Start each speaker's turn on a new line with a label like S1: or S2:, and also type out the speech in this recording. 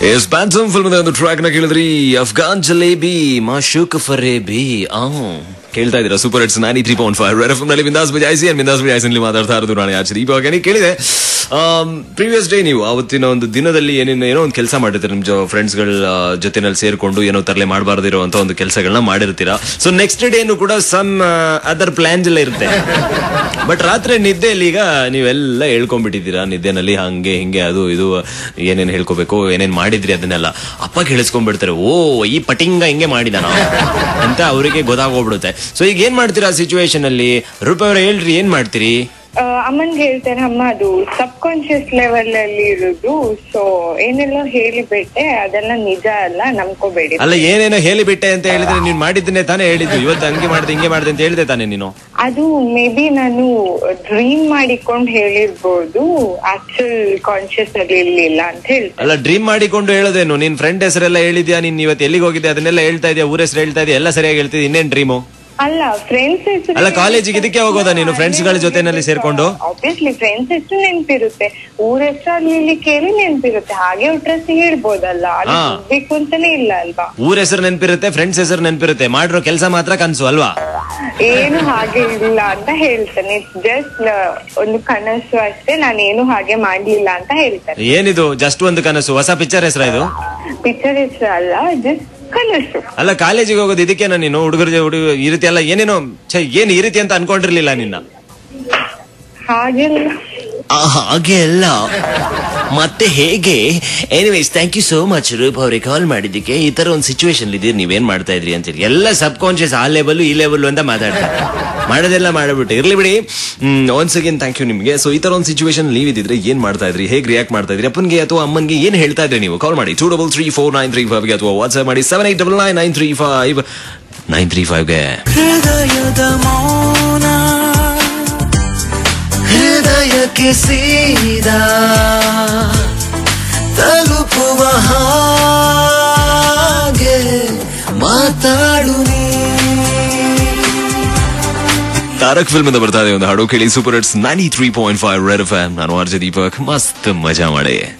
S1: S ಬ್ಯಾನ್ಸಮ್ film ಒಂದು track ನ ಕೇಳಿದ್ರಿ ಅಫ್ಘಾನ್ ಜಲೇಬಿ ಮಾಶೂಕ್ ಫರೇಬಿ ಆ ಕೇಳ್ತಾ ಇದ್ದೀರಾ super hits nine three point five red F ನಲ್ಲಿ ಬಿಂದಾಸ್ ಬಿಜಾಯಿಸಿ ಅಂಡ್ ಬಿಂದಾಸ್ ಬಿಜಾಯಿಸಿ ಮಾತಾಡ್ತಾ ಇರೋದು ನಾನು ಆಚೆ ಇವಾಗ ನೀವು ಕೇಳಿದೆ ಪ್ರೀವಿಯಸ್ ಡೇ ನೀವು ಅವತ್ತಿನ ಒಂದು ದಿನದಲ್ಲಿ ಏನೇನು ಏನೋ ಒಂದು ಕೆಲಸ ಮಾಡಿರ್ತೀರ ನಿಮ್ ಫ್ರೆಂಡ್ಸ್ ಗಳ ಜೊತೆನಲ್ಲಿ ಸೇರ್ಕೊಂಡು ಏನೋ ತರಲೆ ಮಾಡಬಾರ್ದಿರುವಂತ ಒಂದು ಕೆಲಸಗಳನ್ನ ಮಾಡಿರ್ತೀರಾ ಸೊ ನೆಕ್ಸ್ಟ್ ಡೇನು ಕೂಡ ಸಮ್ ಅದರ್ ಪ್ಲಾನ್ಸ್ ಎಲ್ಲ ಇರುತ್ತೆ ಬಟ್ ರಾತ್ರಿ ನಿದ್ದೆಯಲ್ಲಿ ಈಗ ನೀವೆಲ್ಲ ಹೇಳ್ಕೊಂಡ್ಬಿಟ್ಟಿದ್ದೀರಾ ನಿದ್ದೆನಲ್ಲಿ ಹಂಗೆ ಹಿಂಗೆ ಅದು ಇದು ಏನೇನ್ ಹೇಳ್ಕೋಬೇಕು ಏನೇನ್ ಮಾಡಿದ್ರಿ ಅದನ್ನೆಲ್ಲ ಅಪ್ಪ ಕೇಳಿಸ್ಕೊಂಡ್ಬಿಡ್ತಾರೆ ಓ ಈ ಪಟಿಂಗ ಹಿಂಗೆ ಮಾಡಿದಾನ ಅಂತ ಅವರಿಗೆ ಗೊತ್ತಾಗೋಗ್ಬಿಡುತ್ತೆ ಸೊ ಈಗ ಏನ್ ಮಾಡ್ತೀರಾ ಸಿಚುವೇಶನ್ ಅಲ್ಲಿ ರೂಪಾಯಿ ಅವ್ರ ಹೇಳ್ರಿ ಏನ್ ಮಾಡ್ತೀರಿ
S2: ಅಮ್ಮನ್ಗೆ ಹೇಳ್ತಾರೆ ಅಮ್ಮ ಅದು ಸಬ್ ಕಾನ್ಶಿಯಸ್ ಲೆವೆಲ್ ಅಲ್ಲಿ ಇರೋದು ಸೊ ಏನೆಲ್ಲ ಹೇಳಿಬಿಟ್ಟೆ ಅದೆಲ್ಲ ನಿಜ ಅಲ್ಲ ನಂಬ್ಕೋಬೇಡಿ
S1: ಅಲ್ಲ ಏನೇನೋ ಹೇಳಿಬಿಟ್ಟೆ ಅಂತ ಹೇಳಿದ್ರೆ ನೀನ್ ಮಾಡಿದ್ದನ್ನೇ ತಾನೇ ಹೇಳಿದ್ದು ಇವತ್ತು ಹಂಗೆ ಮಾಡ್ದೆ ಹಿಂಗೆ ಮಾಡ್ದೆ ಅಂತ ಹೇಳಿದೆ ತಾನೇ ನೀನು
S2: ಅದು ಮೇ ಬಿ ನಾನು ಡ್ರೀಮ್ ಮಾಡಿಕೊಂಡು ಹೇಳಿರ್ಬೋದು ಆಕ್ಚುಲ್ ಕಾನ್ಶಿಯಸ್ ಅಲ್ಲಿ ಇರ್ಲಿಲ್ಲ ಅಂತ ಹೇಳ್ತಾರೆ
S1: ಅಲ್ಲ ಡ್ರೀಮ್ ಮಾಡಿಕೊಂಡು ಹೇಳೋದೇನು ನಿನ್ ಫ್ರೆಂಡ್ ಹೆಸರೆಲ್ಲ ಹೇಳಿದ್ಯಾ ನೀನ್ ಇವತ್ತು ಎಲ್ಲಿಗೆ ಹೋಗಿದ್ದೆ ಅದನ್ನೆಲ್ಲ ಹೇಳ್ತಾ ಇದೆಯಾ ಊರ ಹೆಸರು ಹೇಳ್ತಾ ಇದೆಯಾ ಎಲ್ಲ ಸರಿಯಾಗಿ ಹೇಳ್ತಿದ್ಯಾ ಇನ್ನೇನ್ ಡ್ರೀಮು
S2: ಅಲ್ಲ ಫ್ರೆಂಡ್ಸ್ ಹೆಸರು
S1: ಅಲ್ಲ, ಕಾಲೇಜಿಗೆ ಇದಕ್ಕೆ ಹೋಗೋದಾ ನೀನು? friends ಗಳ ಜೊತೆನಲ್ಲಿ ಸೇರ್ಕೊಂಡು?
S2: ಆಬ್ವಿಯಸ್ಲಿ ಫ್ರೆಂಡ್ಸ್ ಹೆಸರು ನೆನ್ಪಿರುತ್ತೆ ಊರ ಹೆಸರು ಅಲ್ಲಿ ಇಲ್ಲಿ ಕೇಳಿ ನೆನ್ಪಿರುತ್ತೆ ಹಾಗೆ ಅಡ್ರೆಸ್ ಹೇಳ್ಬೋದಲ್ಲ ಅಲ್ಲಿ
S1: ಹಾ.
S2: ಹೋಗ್ಬೇಕು ಅಂತಾನೆ ಇಲ್ಲ ಅಲ್ವಾ
S1: ಊರ ಹೆಸರು ನೆನಪಿರುತ್ತೆ ಫ್ರೆಂಡ್ಸ್ ಹೆಸರು ನೆನಪಿರುತ್ತೆ ಮಾಡಿರೋ ಕೆಲಸ ಮಾತ್ರ ಕನ್ಸು ಅಲ್ವಾ
S2: ಏನು ಹಾಗೆ ಇಲ್ಲ ಅಂತ ಹೇಳ್ತಾನೆ ಜಸ್ಟ್ ಒಂದು ಕನಸು ಅಷ್ಟೇ ನಾನೇನು ಹಾಗೆ ಮಾಡ್ಲಿಲ್ಲ ಅಂತ ಹೇಳ್ತಾನೆ
S1: ಏನಿದು ಜಸ್ಟ್ ಒಂದು ಕನಸು ಹೊಸ ಪಿಕ್ಚರ್ ಹೆಸರ ಇದು
S2: ಪಿಕ್ಚರ್ ಹೆಸರು ಅಲ್ಲ ಜಸ್ಟ್ ಕನಸು
S1: ಅಲ್ಲ ಕಾಲೇಜಿಗೆ ಹೋಗೋದು ಇದಕ್ಕೇನ ನೀನು ಹುಡುಗರ ಹುಡುಗ ಈ ರೀತಿ ಎಲ್ಲ ಏನೇನೋ ಛೆ, ಏನ್ ಈ ರೀತಿ ಅಂತ ಅನ್ಕೊಂಡಿರ್ಲಿಲ್ಲ ನಿನ್ನ
S2: ಹಾಗೆಲ್ಲ
S1: ಹಾಗೆ ಅಲ್ಲ ಮತ್ತೆ ಹೇಗೆ anyways thank you so much Roop ಅವ್ರಿಗೆ ಕಾಲ್ ಮಾಡಿದ್ದಕ್ಕೆ ಈ ತರ ಒಂದು ಸಿಚುವೇಶನ್ ಇದೀರಿ ನೀವೇನ್ ಮಾಡ್ತಾ ಇದ್ರಿ ಅಂತ ಹೇಳಿ ಎಲ್ಲ ಸಬ್ ಕಾನ್ಶಿಯಸ್ ಆ ಲೆವೆಲ್ ಈ ಲೆವೆಲ್ ಅಂತ ಮಾತಾಡ್ತಾರೆ ಮಾಡೋದೆಲ್ಲ ಮಾಡಬಿಟ್ಟು ಇರ್ಲಿ ಬಿಡಿ ಒನ್ಸ್ ಅಗೇನ್ ಥ್ಯಾಂಕ್ ಯು ನಿಮಗೆ ಸೊ ಈ ತರ ಒಂದು ಸಿಚುವೇಶನ್ ನೀವು ಇದ್ದಿದ್ರೆ ಏನ್ ಮಾಡ್ತಾ ಇದ್ರಿ ಹೇಗೆ ರಿಯಾಕ್ಟ್ ಮಾಡ್ತಾ ಇದ್ರಿ ಅಪ್ಪನ್ಗೆ ಅಥವಾ ಅಮ್ಮನ್ಗೆ ಏನ್ ಹೇಳ್ತಾ ಇದ್ರಿ ನೀವು ಕಾಲ್ ಮಾಡಿ two double three four nine three ಫೈವ್ಗೆ ಅಥವಾ ವಾಟ್ಸ್ಆಪ್ ಮಾಡಿ seven eight double nine nine three five nine three ಫೈವ್ಗೆ
S3: ಹೃದಯದ ಮೌನ ಹೃದಯಕ್ಕೆ ಸೀದಾ ತಲುಪುವ ಹಾಗೆ ಮಾತಾಡು ನೀ
S1: ತಾರಕ್ ಫಿಲ್ಮ್ ಇಂದ ಬರ್ತಾ ಇದೆ ಒಂದು ಹಾಡು ಕೇಳಿ super hits ninety three point five red F ನಾನು ಆರ್ಜೆ ದೀಪಕ್ ಮಸ್ತ್ ಮಜಾ ಮಾಡಿ